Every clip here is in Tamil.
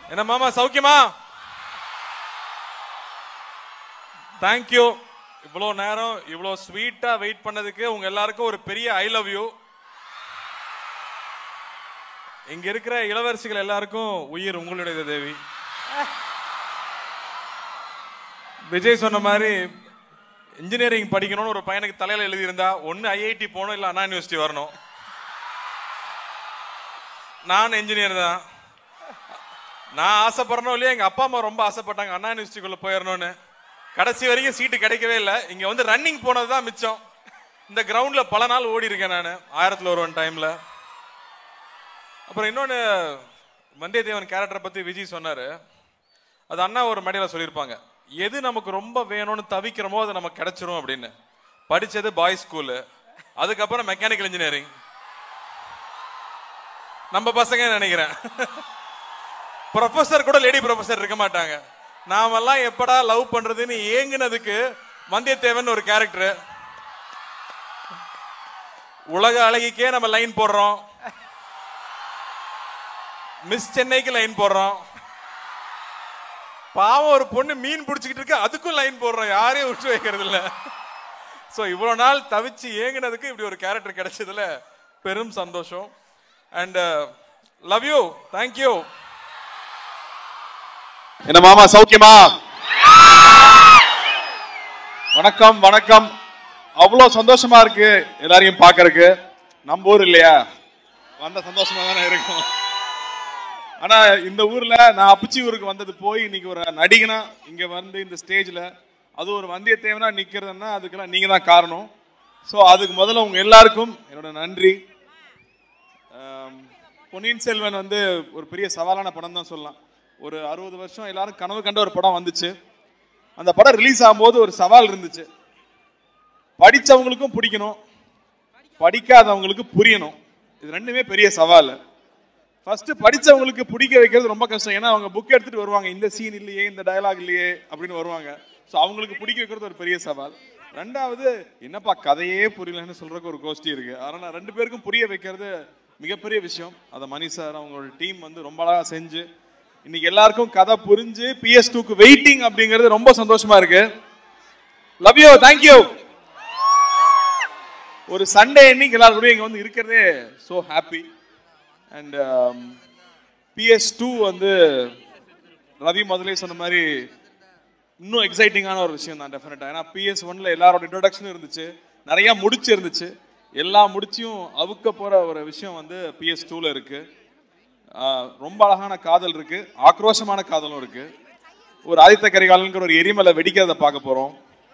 என்ன மாமா சௌக்கியமா தேங்க்யூ இவ்வளோ நேரம் இவ்வளோ ஸ்வீட்டா வெயிட் பண்ணதுக்கு உங்க எல்லாருக்கும் ஒரு பெரிய ஐ லவ் யூ இங்க இருக்கிற இளவரசிகள் எல்லாருக்கும் உயிர் உங்களுடையது தேவி விஜய் சொன்ன மாதிரி இன்ஜினியரிங் படிக்கணும்னு ஒரு பையனுக்கு தலையில எழுதியிருந்தா ஒன்னு ஐஐடி போகணும் இல்ல அண்ணா யூனிவர்சிட்டி வரணும் நான் இன்ஜினியர் தான் நான் ஆசைப்படுறனோ இல்லையா எங்க அப்பா அம்மா ரொம்ப ஆசைப்பட்டாங்க அண்ணா யூனிவர்சிட்டிக்குள்ள போயிடணும்னு கடைசி வரைக்கும் சீட்டு கிடைக்கவே இல்லை இங்க வந்து ரன்னிங் போனது தான் மிச்சம் இந்த கிரவுண்ட்ல பல நாள் ஓடி இருக்கேன் நான் ஆயிரத்துல ஒரு ஒன் டைம்ல அப்புறம் இன்னொன்னு வந்தியத்தேவன் கேரக்டரை பத்தி விஜய் சொன்னாரு அது அண்ணா ஒரு மேடையில் சொல்லியிருப்பாங்க எது நமக்கு ரொம்ப வேணும்னு தவிக்கிறோமோ அது நமக்கு கிடைச்சிரும் அப்படின்னு படிச்சது பாய்ஸ் ஸ்கூலு அதுக்கப்புறம் மெக்கானிக்கல் இன்ஜினியரிங் நம்ம பசங்க நினைக்கிறேன் ப்ரொஃபசர் கூட லேடி ப்ரொஃபசர் இருக்க மாட்டாங்க நாமெல்லாம் எப்படா லவ் பண்றதுன்னு ஏங்குனதுக்கு வந்தியத்தேவன் ஒரு கேரக்டர் உலக அழகிக்கே நம்ம லைன் போடுறோம் மிஸ் சென்னைக்கு லைன் போடுறோம் பாவம் ஒரு பொண்ணு மீன் பிடிச்சிக்கிட்டு இருக்கு அதுக்கும் லைன் போடுறோம் யாரையும் விட்டு வைக்கிறது இல்ல ஸோ இவ்வளோ நாள் தவிச்சு ஏங்குனதுக்கு இப்படி ஒரு கேரக்டர் கிடைச்சதுல பெரும் சந்தோஷம் அண்ட் லவ் யூ தேங்க்யூ என்ன மாமா சௌக்கியமா வணக்கம் வணக்கம் அவ்வளோ சந்தோஷமா இருக்கு எல்லாரையும் பார்க்கறதுக்கு நம்ம ஊர் இல்லையா வந்த சந்தோஷமா தானே இருக்கும் ஆனா இந்த ஊர்ல நான் அப்பச்சி ஊருக்கு வந்தது போய் இன்னைக்கு ஒரு நடிகனா இங்க வந்து இந்த ஸ்டேஜ்ல அது ஒரு வந்தியத்தேவனா நிக்கிறதுன்னா அதுக்கெல்லாம் நீங்க தான் காரணம் ஸோ அதுக்கு முதல்ல உங்க எல்லாருக்கும் என்னோட நன்றி ஆம், பொன்னியின் செல்வன் வந்து ஒரு பெரிய சவாலான படம் தான் சொல்லலாம் ஒரு அறுபது வருஷம் எல்லாரும் கனவு கண்ட ஒரு படம் வந்துச்சு அந்த படம் ரிலீஸ் ஆகும்போது ஒரு சவால் இருந்துச்சு படிச்சவங்களுக்கும் பிடிக்கணும் படிக்காதவங்களுக்கு புரியணும் இது ரெண்டுமே பெரிய சவால் ஃபர்ஸ்ட் படிச்சவங்களுக்கு பிடிக்க வைக்கிறது ரொம்ப கஷ்டம் ஏன்னா அவங்க புக் எடுத்துட்டு வருவாங்க இந்த சீன் இல்லையே இந்த டயலாக் இல்லையே அப்படின்னு வருவாங்க ஸோ அவங்களுக்கு பிடிக்க வைக்கிறது ஒரு பெரிய சவால் ரெண்டாவது என்னப்பா கதையே புரியலன்னு சொல்றதுக்கு ஒரு கோஷ்டி இருக்கு அதனால ரெண்டு பேருக்கும் புரிய வைக்கிறது மிகப்பெரிய விஷயம் அதை மணி சார் அவங்களோட டீம் வந்து ரொம்ப அழகா செஞ்சு இன்னைக்கு எல்லாருக்கும் கதை புரிஞ்சு பிஎஸ் டூக்கு வெயிட்டிங் அப்படிங்கிறது ரொம்ப சந்தோஷமா இருக்கு லவ் யூ தேங்க்யூ ஒரு சண்டே இன்னைக்கு எல்லாரும் கூட இங்க வந்து இருக்கிறதே ஸோ ஹாப்பி அண்ட் பிஎஸ் டூ வந்து ரவி முதலே சொன்ன மாதிரி இன்னும் எக்ஸைட்டிங்கான ஒரு விஷயம் தான் டெஃபினட்டாக ஏன்னா பிஎஸ் ஒன்ல எல்லாரோட இன்ட்ரடக்ஷனும் இருந்துச்சு நிறைய முடிச்சு இருந்துச்சு எல்லா முடிச்சியும் அவுக்க போற ஒரு விஷயம் வந்து பிஎஸ் டூல இருக்கு ஆஹ் ரொம்ப அழகான காதல் இருக்கு ஆக்ரோஷமான காதலும் இருக்கு ஒரு ஆதித்த கரிகாலன்கிற ஒரு எரிமலை வெடிக்கிறத பார்க்க போறோம்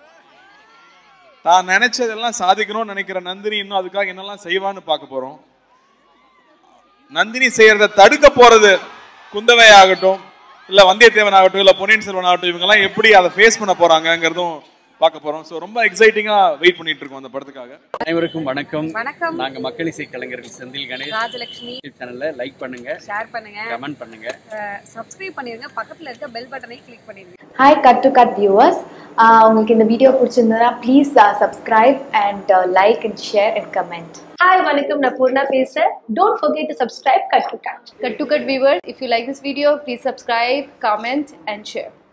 தான் நினைச்சதெல்லாம் சாதிக்கணும்னு நினைக்கிற நந்தினி இன்னும் அதுக்காக என்னெல்லாம் செய்வான்னு பார்க்க போறோம் நந்தினி செய்யறத தடுக்க போறது குந்தவை ஆகட்டும் இல்ல வந்தியத்தேவன் ஆகட்டும் இல்ல பொன்னியின் செல்வன் ஆகட்டும் இவங்க எல்லாம் எப்படி அதை ஃபேஸ் பண்ண போறாங்கங்கிறதும் பார்க்க போறோம் ஸோ ரொம்ப எக்ஸைட்டிங்கா வெயிட் பண்ணிட்டு இருக்கோம் அந்த படத்துக்காக அனைவருக்கும் வணக்கம் வணக்கம் நாங்க மக்கள் இசை கலைஞர்கள் செந்தில் கணேஷ் ராஜலட்சுமி சேனல்ல லைக் பண்ணுங்க ஷேர் பண்ணுங்க கமெண்ட் பண்ணுங்க சப்ஸ்கிரைப் பண்ணிருங்க பக்கத்துல இருக்க பெல் பட்டனை கிளிக் பண்ணிருங்க hi cut to cut viewers உங்களுக்கு இந்த வீடியோ பிடிச்சிருந்ததுன்னா please subscribe and like and share and comment hi வணக்கம் நான் பூர்ணா பேசுறேன் don't forget to subscribe cut to cut Cut to Cut viewers, if you like this video, please subscribe, comment, and share.